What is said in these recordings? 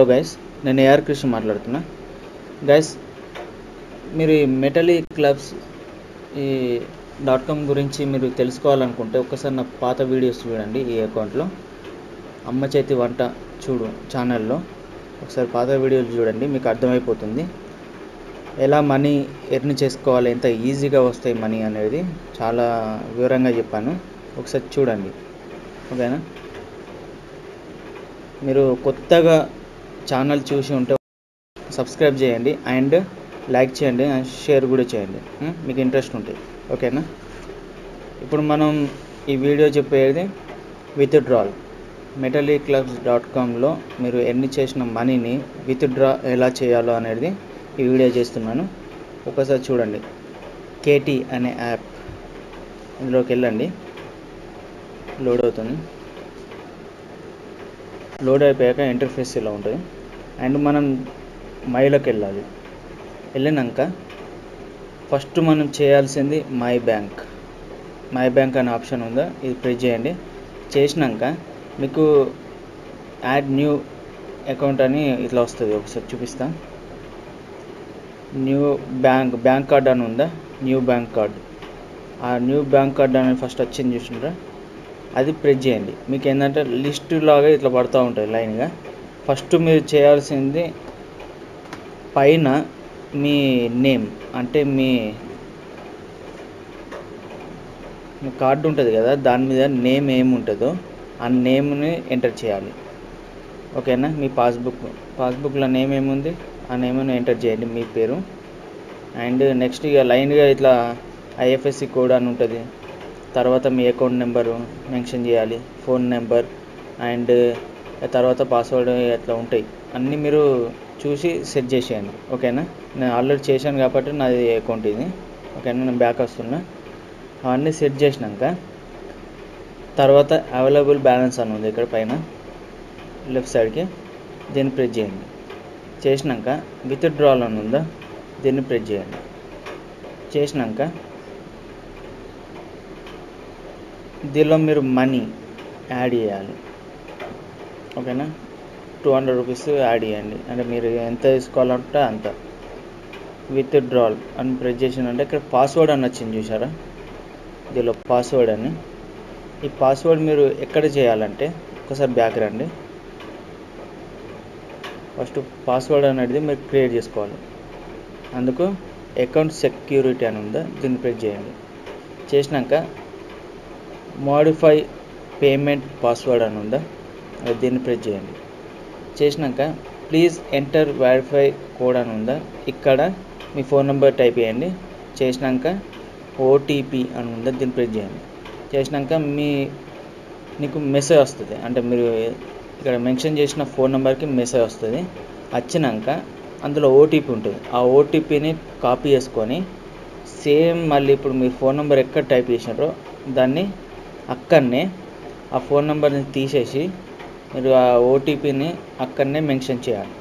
Guys నేను AR Krishna మాట్లాడుతున్నా guys మీరు ఈ మెటలీ క్లబ్స్ ఈ డాట్ కామ్ గురించి మీరు తెలుసుకోవాలనుకుంటే ఒక్కసారి నా పాత వీడియోస్ చూడండి ఈ అకౌంట్లో అమ్మ చేతి వంట చూడు ఛానల్లో ఒకసారి పాత వీడియోలు చూడండి మీకు అర్థమైపోతుంది ఎలా మనీ ఎర్న్ చేసుకోవాలి ఎంత ఈజీగా వస్తాయి మనీ అనేది చాలా వివరంగా చెప్పాను ఒకసారి చూడండి ఓకేనా మీరు కొత్తగా ఛానల్ చూసి ఉంటే సబ్స్క్రైబ్ చేయండి అండ్ లైక్ చేయండి అండ్ షేర్ కూడా చేయండి ఉం? మీకు ఇంట్రెస్ట్ ఉంటుంది ఓకేనా ఇప్పుడు మనం ఈ వీడియో చెప్పేది విత్ డ్రాల్ మెటలీ క్లబ్స్ డాట్ కామ్లో మీరు ఎన్ని చేసిన మనీని విత్ డ్రా ఎలా చేయాలో అనేది ఈ వీడియో చేస్తున్నాను ఒకసారి చూడండి కేటీ అనే యాప్ ఇందులోకి వెళ్ళండి లోడ్ అవుతుంది లోడ్ అయిపోయాక ఇంటర్ఫేస్ ఇలా ఉంటుంది అండ్ మనం మైలోకి వెళ్ళాలి వెళ్ళినాక ఫస్ట్ మనం చేయాల్సింది మై బ్యాంక్ మై బ్యాంక్ అనే ఆప్షన్ ఉందా ఇది ప్రెస్ చేయండి చేసినాక మీకు యాడ్ న్యూ అకౌంట్ అని ఇట్లా వస్తుంది ఒకసారి చూపిస్తా న్యూ బ్యాంక్ బ్యాంక్ కార్డ్ అని ఉందా న్యూ బ్యాంక్ కార్డ్ ఆ న్యూ బ్యాంక్ కార్డ్ అని ఫస్ట్ వచ్చింది చూసిండ్రా అది ప్రెస్ చేయండి మీకు ఏంటంటే లిస్ట్ లాగా ఇట్లా పడుతూ ఉంటుంది లైన్గా ఫస్ట్ మీరు చేయాల్సింది పైన మీ నేమ్ అంటే మీ మీ కార్డు ఉంటుంది కదా దాని మీద నేమ్ ఏమి ఉంటుందో ఆ నేమ్ని ఎంటర్ చేయాలి ఓకేనా మీ పాస్బుక్ పాస్బుక్లో నేమ్ ఏముంది ఆ నేమ్ని ఎంటర్ చేయండి మీ పేరు అండ్ నెక్స్ట్ ఇక లైన్గా ఇట్లా ఐఎఫ్ఎస్సి కోడ్ అని ఉంటుంది తర్వాత మీ అకౌంట్ నెంబరు మెన్షన్ చేయాలి ఫోన్ నెంబర్ అండ్ తర్వాత పాస్వర్డ్ అట్లా ఉంటాయి అన్నీ మీరు చూసి సెట్ చేసేయండి ఓకేనా నేను ఆల్రెడీ చేశాను కాబట్టి నాది అకౌంట్ ఇది ఓకేనా నేను బ్యాక్ వస్తున్నా అవన్నీ సెట్ చేసినాక తర్వాత అవైలబుల్ బ్యాలెన్స్ అని ఉంది ఇక్కడ పైన లెఫ్ట్ సైడ్కి దీన్ని ప్రెస్ చేయండి చేసినాక విత్ డ్రాల్ అని ఉందా దీన్ని ప్రెస్ చేయండి చేసినాక దీనిలో మీరు మనీ యాడ్ చేయాలి ఓకేనా టూ హండ్రెడ్ రూపీస్ యాడ్ చేయండి అంటే మీరు ఎంత తీసుకోవాలంటే అంత విత్ డ్రాల్ అని ప్రెస్ చేసినంటే ఇక్కడ పాస్వర్డ్ అని వచ్చింది చూసారా దీనిలో పాస్వర్డ్ అని ఈ పాస్వర్డ్ మీరు ఎక్కడ చేయాలంటే ఒకసారి బ్యాక్ రండి ఫస్ట్ పాస్వర్డ్ అనేది మీరు క్రియేట్ చేసుకోవాలి అందుకు అకౌంట్ సెక్యూరిటీ అని ఉందా దీన్ని ప్రెస్ చేయండి చేసినాక మోడిఫై పేమెంట్ పాస్వర్డ్ అని ఉందా అది దీన్ని ప్రెస్ చేయండి చేసినాక ప్లీజ్ ఎంటర్ వెరిఫై కోడ్ అని ఉందా ఇక్కడ మీ ఫోన్ నెంబర్ టైప్ చేయండి చేసినాక ఓటీపీ అని ఉందా దీన్ని ప్రెస్ చేయండి చేసినాక మీ నీకు మెసేజ్ వస్తుంది అంటే మీరు ఇక్కడ మెన్షన్ చేసిన ఫోన్ నెంబర్కి మెసేజ్ వస్తుంది వచ్చినాక అందులో ఓటీపీ ఉంటుంది ఆ ఓటీపీని కాపీ చేసుకొని సేమ్ మళ్ళీ ఇప్పుడు మీరు ఫోన్ నెంబర్ ఎక్కడ టైప్ చేసినారో దాన్ని అక్కడనే ఆ ఫోన్ నెంబర్ని తీసేసి మీరు ఆ ఓటీపీని అక్కడనే మెన్షన్ చేయాలి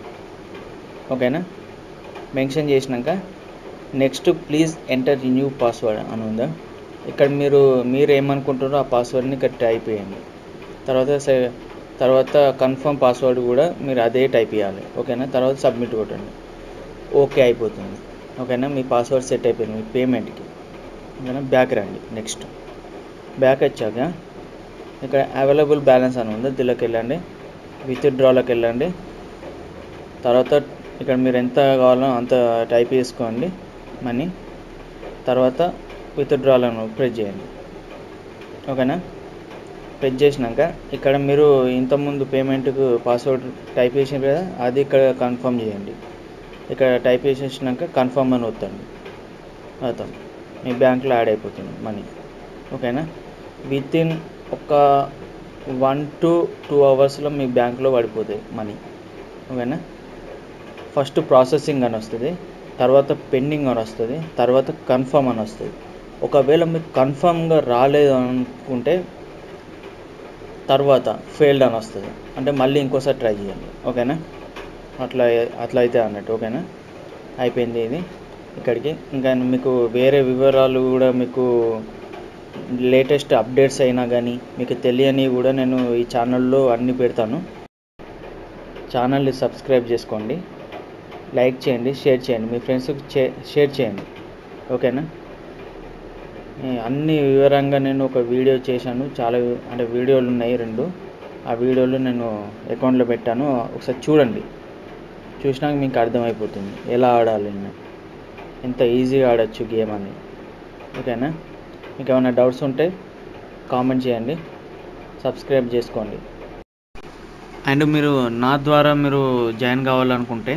ఓకేనా మెన్షన్ చేసినాక next please enter new password అని ఉందా ఇక్కడ మీరు మీరు ఏమనుకుంటారో ఆ పాస్వర్డ్ని ఇక్కడ టైప్ చేయండి తర్వాత సే- తర్వాత కన్ఫర్మ్ పాస్వర్డ్ కూడా మీరు అదే టైప్ చేయాలి ఓకేనా తర్వాత సబ్మిట్ కొట్టండి ఓకే అయిపోతుంది ఓకేనా మీ పాస్వర్డ్ సెట్ అయిపోయింది మీ పేమెంట్కి ఓకేనా బ్యాక్ రండి నెక్స్ట్ బ్యాక్ వచ్చాక ఇక్కడ అవైలబుల్ బ్యాలెన్స్ అని ఉంది దీనిలోకి వెళ్ళండి విత్ డ్రాలోకి వెళ్ళండి తర్వాత ఇక్కడ మీరు ఎంత కావాలో అంత టైప్ చేసుకోండి మనీ తర్వాత విత్ డ్రాలను ప్రెస్ చేయండి ఓకేనా ప్రెస్ చేసినాక ఇక్కడ మీరు ఇంతకుముందు పేమెంట్కు పాస్వర్డ్ టైప్ చేసారు కదా అది ఇక్కడ కన్ఫర్మ్ చేయండి ఇక్కడ టైప్ చేసేసినాక కన్ఫర్మ్ అని వద్దండి అవుతాం మీ బ్యాంక్లో యాడ్ అయిపోతుంది మనీ ఓకేనా విత్ ఇన్ ఒక వన్ టు టూ అవర్స్లో మీ బ్యాంక్లో పడిపోతాయి మనీ ఓకేనా ఫస్ట్ ప్రాసెసింగ్ అని వస్తుంది తర్వాత పెండింగ్ అని వస్తుంది తర్వాత కన్ఫర్మ్ అని వస్తుంది ఒకవేళ మీకు కన్ఫర్మ్గా రాలేదు అనుకుంటే తర్వాత ఫెయిల్డ్ అని వస్తుంది అంటే మళ్ళీ ఇంకోసారి ట్రై చేయండి ఓకేనా అట్లా అట్లా అయితే అన్నట్టు ఓకేనా అయిపోయింది ఇది ఇక్కడికి ఇంకా మీకు వేరే వివరాలు కూడా మీకు లేటెస్ట్ అప్డేట్స్ అయినా కానీ మీకు తెలియని కూడా నేను ఈ ఛానల్లో అన్నీ పెడతాను ఛానల్ని సబ్స్క్రైబ్ చేసుకోండి లైక్ చేయండి షేర్ చేయండి మీ ఫ్రెండ్స్కి షేర్ చేయండి ఓకేనా ఈ అన్ని వివరంగా నేను ఒక వీడియో చేశాను చాలా వి- అంటే వీడియోలు ఉన్నాయి రెండు ఆ వీడియోలు నేను అకౌంట్లో పెట్టాను ఒకసారి చూడండి చూసినాక మీకు అర్థమైపోతుంది ఎలా ఆడాలి అని ఎంత ఈజీగా ఆడొచ్చు గేమ్ అని ఓకేనా మీకు ఏమైనా డౌట్స్ ఉంటే కామెంట్ చేయండి సబ్స్క్రైబ్ చేసుకోండి అండ్ మీరు నా ద్వారా మీరు జాయిన్ కావాలనుకుంటే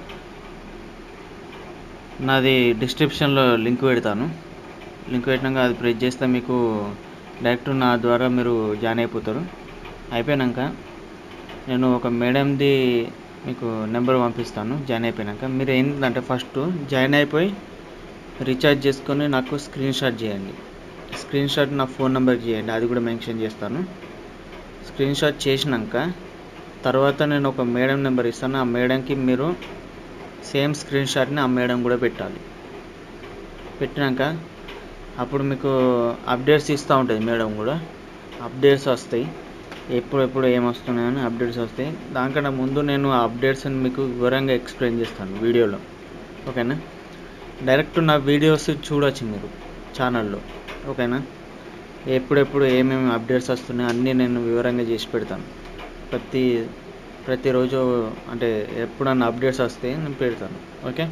నాది డిస్క్రిప్షన్లో లింక్ పెడతాను లింక్ పెట్టినాక అది ప్రెస్ చేస్తే మీకు డైరెక్ట్ నా ద్వారా మీరు జాయిన్ అయిపోతారు అయిపోయాక నేను ఒక మేడంది మీకు నెంబర్ పంపిస్తాను జాయిన్ అయిపోయాక మీరు ఏంటంటే ఫస్ట్ జాయిన్ అయిపోయి రీఛార్జ్ చేసుకొని నాకు స్క్రీన్ షాట్ చేయండి స్క్రీన్ షాట్ నా ఫోన్ నెంబర్కి చేయండి అది కూడా మెన్షన్ చేస్తాను స్క్రీన్ షాట్ చేసినాక తర్వాత నేను ఒక మేడం నెంబర్ ఇస్తాను ఆ మేడంకి మీరు సేమ్ స్క్రీన్ షాట్ని ఆ మేడం కూడా పెట్టాలి పెట్టినాక అప్పుడు మీకు అప్డేట్స్ ఇస్తూ ఉంటుంది మేడం కూడా అప్డేట్స్ వస్తాయి ఎప్పుడెప్పుడు ఏం వస్తున్నాయని అప్డేట్స్ వస్తాయి దానికన్నా ముందు నేను ఆ అప్డేట్స్ని మీకు వివరంగా ఎక్స్ప్లెయిన్ చేస్తాను వీడియోలో ఓకేనా డైరెక్ట్ నా వీడియోస్ చూడొచ్చు మీరు ఛానల్లో ఓకేనా ఎప్పుడెప్పుడు ఏమేమి అప్డేట్స్ వస్తున్నాయో అన్నీ నేను వివరంగా చేసి పెడతాను ప్రతి ప్రతిరోజు అంటే ఎప్పుడన్నా అప్డేట్స్ వస్తే నేను పెడతాను ఓకే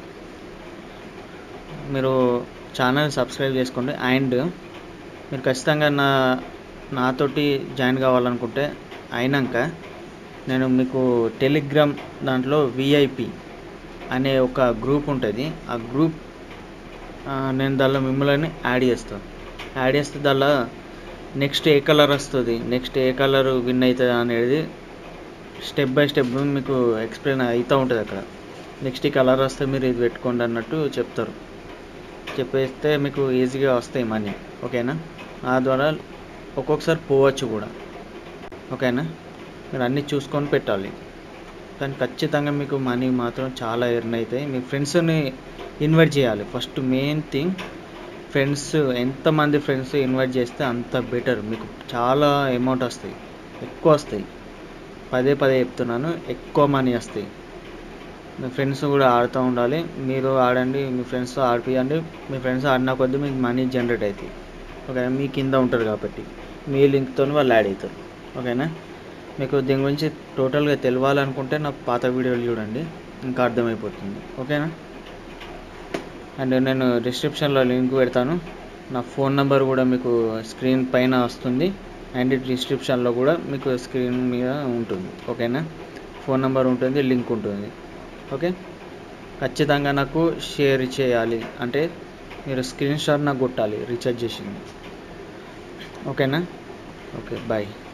మీరు ఛానల్ సబ్స్క్రైబ్ చేసుకోండి అండ్ మీరు ఖచ్చితంగా నా నాతోటి జాయిన్ కావాలనుకుంటే అయినాక నేను మీకు టెలిగ్రామ్ దాంట్లో విఐపి అనే ఒక గ్రూప్ ఉంటుంది ఆ గ్రూప్ ఆ, నేను దానిలో మిమ్మల్ని యాడ్ చేస్తాను యాడ్ చేస్తే దానిలో నెక్స్ట్ ఏ కలర్ వస్తుంది నెక్స్ట్ ఏ కలర్ విన్ అవుతుంది అనేది స్టెప్ బై స్టెప్ మీకు ఎక్స్ప్లెయిన్ అవుతూ ఉంటుంది అక్కడ నెక్స్ట్ ఈ కలర్ వస్తే మీరు ఇది పెట్టుకోండి అన్నట్టు చెప్తారు చెప్పేస్తే మీకు ఈజీగా వస్తాయి మనీ ఓకేనా ఆ ద్వారా ఒక్కొక్కసారి పోవచ్చు కూడా ఓకేనా మీరు అన్నీ చూసుకొని పెట్టాలి కానీ ఖచ్చితంగా మీకు మనీ మాత్రం చాలా ఎర్న్ అవుతాయి మీ ఫ్రెండ్స్ని ఇన్వైట్ చేయాలి ఫస్ట్ మెయిన్ థింగ్ ఫ్రెండ్స్ ఎంతమంది ఫ్రెండ్స్ ఇన్వైట్ చేస్తే అంత బెటర్ మీకు చాలా అమౌంట్ వస్తాయి ఎక్కువ వస్తాయి పదే పదే చెప్తున్నాను ఎక్కువ మనీ వస్తాయి మీ ఫ్రెండ్స్ కూడా ఆడుతూ ఉండాలి మీరు ఆడండి మీ ఫ్రెండ్స్తో ఆడిపియండి మీ ఫ్రెండ్స్ ఆడిన కొద్దీ మీకు మనీ జనరేట్ అవుతాయి ఓకేనా మీ కింద ఉంటారు కాబట్టి మీ లింక్తో వాళ్ళు యాడ్ అవుతారు ఓకేనా మీకు దీని గురించి టోటల్గా తెలియాలనుకుంటే నా పాత వీడియోలు చూడండి ఇంకా అర్థమైపోతుంది ఓకేనా అండ్ నేను డిస్క్రిప్షన్లో లింక్ పెడతాను నా ఫోన్ నెంబర్ కూడా మీకు స్క్రీన్ పైన వస్తుంది అండ్ డిస్క్రిప్షన్లో కూడా మీకు స్క్రీన్ మీద ఉంటుంది ఓకేనా ఫోన్ నెంబర్ ఉంటుంది లింక్ ఉంటుంది ఓకే ఖచ్చితంగా నాకు షేర్ చేయాలి అంటే మీరు స్క్రీన్ షాట్ నాకు కొట్టాలి రీఛార్జ్ చేసింది ఓకేనా ఓకే బాయ్